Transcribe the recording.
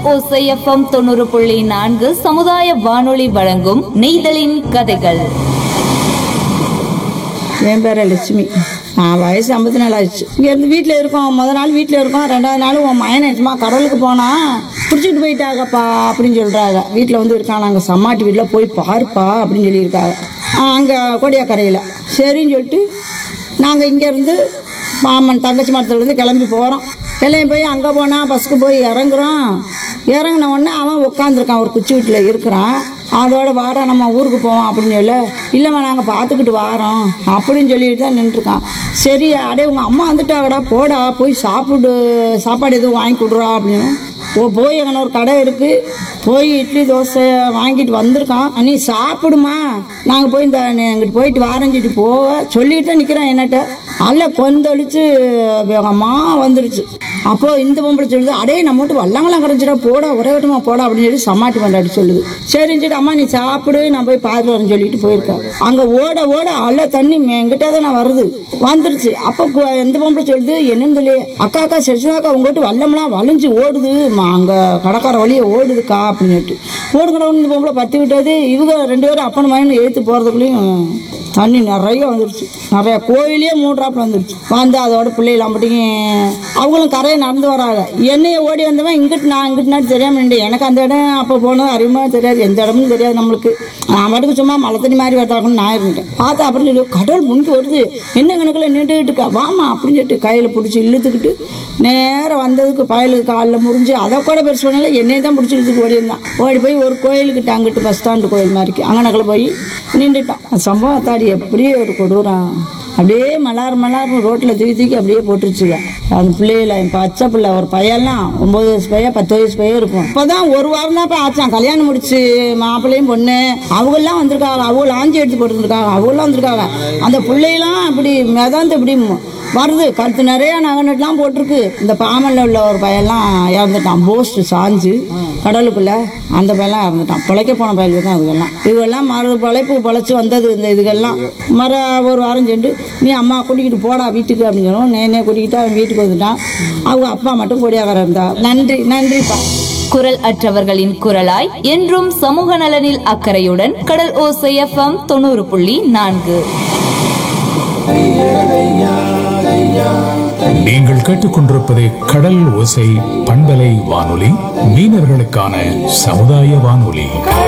ஓசை எஃப்எம் தொண்ணூறு புள்ளி நான்கு சமுதாய வானொலி வழங்கும் நெய்தலின் கதைகள் என் பேர் லட்சுமி நான் வயசு ஐம்பத்தி நாலு ஆச்சு இங்கேருந்து வீட்டில் இருக்கோம் முத நாள் வீட்டில் இருக்கோம் ரெண்டாவது நாள் உன் மயனை சும்மா கடலுக்கு போனா பிடிச்சிட்டு போயிட்டாங்கப்பா அப்படின்னு சொல்கிறாங்க வீட்டில் வந்து இருக்கான் நாங்கள் சம்மாட்டி வீட்டில் போய் பாருப்பா அப்படின்னு சொல்லியிருக்காங்க அங்கே கோடியாக்கரையில் சரின்னு சொல்லிட்டு நாங்கள் இங்கேருந்து மாமன் தங்கச்சி மரத்துலேருந்து கிளம்பி போகிறோம் கிளம்பி போய் அங்கே போனால் பஸ்ஸுக்கு போய் இறங்குறோம் இறங்கின உடனே அவன் உட்காந்துருக்கான் ஒரு குச்சி வீட்டில் இருக்கிறான் அதோட வாடா நம்ம ஊருக்கு போவோம் அப்படின்னு சொல்ல இல்லைம்மா நாங்கள் பார்த்துக்கிட்டு வாரோம் அப்படின்னு சொல்லிட்டு தான் நின்றுருக்கான் சரி அடே உங்கள் அம்மா வந்துட்டாங்கடா போடா போய் சாப்பிடு சாப்பாடு எதுவும் வாங்கி கொடுறா அப்படின்னு ஓ போய் அங்கே ஒரு கடை இருக்கு போய் இட்லி தோசை வாங்கிட்டு வந்திருக்கான் நீ சாப்பிடுமா நாங்கள் போய் இந்த எங்கிட்டு போயிட்டு வாரஞ்சிட்டு போக சொல்லிட்டு தான் நிற்கிறேன் என்னட்ட அல்ல கொந்தளிச்சு எங்கள் அம்மா வந்துருச்சு அப்போ இந்த பொம்பளை சொல்லுது அடே நம்ம மட்டும் வல்லங்களாம் கிடச்சிடா போடா ஒரே வட்டமா போடா அப்படின்னு சொல்லி சமாட்டி கொண்டாடி சொல்லுது சரின்னு சொல்லிட்டு அம்மா நீ சாப்பிடு நான் போய் பார்த்து வரேன்னு சொல்லிட்டு போயிருக்கேன் அங்கே ஓட ஓட அல்ல தண்ணி என்கிட்ட தான் நான் வருது வந்துருச்சு அப்போ கு- இந்த பொம்பளை சொல்லுது என்னன்னு சொல்லி அக்கா அக்கா சரிசுதாக்கா உங்ககிட்ட வல்லம்லாம் வளைஞ்சு ஓடுது ம- அங்க கடற்கரை வழியே ஓடுதுக்கா அப்படின்னுட்டு ஓடுங்கிறவங்க இந்த பொம்பளை பத்தி விட்டது இவங்க ரெண்டு பேரும் அப்பன் மகன் எழுத்து போகிறதுக்குள்ளேயும் தண்ணி நிறைய வந்துருச்சு நிறைய கோயிலே மூன்றாப்புல வந்துருச்சு வந்து அதோட பிள்ளைகள் அம்பட்டியும் அவங்களும் கரையை நடந்து வராங்க என்னைய ஓடி வந்தவன் இங்கிட்டு நான் இங்கிட்டு நான் தெரியாம நின்று எனக்கு அந்த இடம் அப்போ போனது அறிவுமா தெரியாது எந்த இடமும் தெரியாது நம்மளுக்கு நான் மட்டுக்கு சும்மா மழை தண்ணி மாதிரி வரதாகணும் நான் இருந்துட்டேன் பார்த்தா அப்படின்னு சொல்லி கடல் முன்கி வருது என்ன கணக்கில் நின்றுக்கிட்டு இருக்கா வாமா அப்படின்னு சொல்லிட்டு கையில் பிடிச்சி இழுத்துக்கிட்டு நேரம் வந்ததுக்கு பயலுக்கு காலில் முறிஞ்சு அதை கூட பெருசு பண்ணல என்னைய தான் பிடிச்சி இழுத்துக்கு ஓடி இருந்தான் ஓடி போய் ஒரு கோயிலுக்கிட்ட அங்கிட்டு பஸ் ஸ்டாண்டு கோயில் மாதிரிக்கு அங்கனக்கில் போய் நின்றுட்டான் அந்த சம்பவம் தாடி எப்படியே ஒரு கொடூரம் அப்படியே மலார் மலார் ரோட்டில் தூக்கி தூக்கி அப்படியே போட்டுருச்சுங்க அந்த பிள்ளைகள என் பச்சை பிள்ளை ஒரு பையன்லாம் ஒன்பது வயசு பையன் பத்து வயசு பையன் இருக்கும் இப்போதான் ஒரு வாரம் தான் ஆச்சான் கல்யாணம் முடிச்சு மாப்பிள்ளையும் பொண்ணு அவங்கெல்லாம் வந்திருக்காங்க அவங்க ஆஞ்சி எடுத்து போட்டுருக்காங்க அவங்களாம் வந்திருக்காங்க அந்த பிள்ளையெல்லாம் இப்படி மிதந்து இப்படி வருது கழுத்து நிறைய நகை நட்டுலாம் போட்டிருக்கு இந்த பாமல்ல உள்ள ஒரு பையன்லாம் இறந்துட்டான் போஸ்ட் சாஞ்சு கடலுக்குள்ள அந்த பையன்லாம் இறந்துட்டான் பிழைக்க போன பயிலுக்கு தான் இதுகெல்லாம் இதுகெல்லாம் மறு பிழைப்பு பிழைச்சி வந்தது இந்த இதுகெல்லாம் மர ஒரு வாரம் சென்று நீ அம்மா கூட்டிக்கிட்டு போடா வீட்டுக்கு அப்படின்னு சொன்னோம் நேனே கூட்டிக்கிட்டு அவன் வீட்டுக்கு வந்துட்டான் அவங்க அப்பா மட்டும் கொடியாகர இருந்தா நன்றி நன்றிப்பா குரல் அற்றவர்களின் குரலாய் என்றும் சமூக நலனில் அக்கறையுடன் கடல் ஓசை எஃப்எம் தொண்ணூறு புள்ளி நான்கு நீங்கள் கேட்டுக்கொண்டிருப்பது கடல் ஓசை பண்பலை வானொலி மீனவர்களுக்கான சமுதாய வானொலி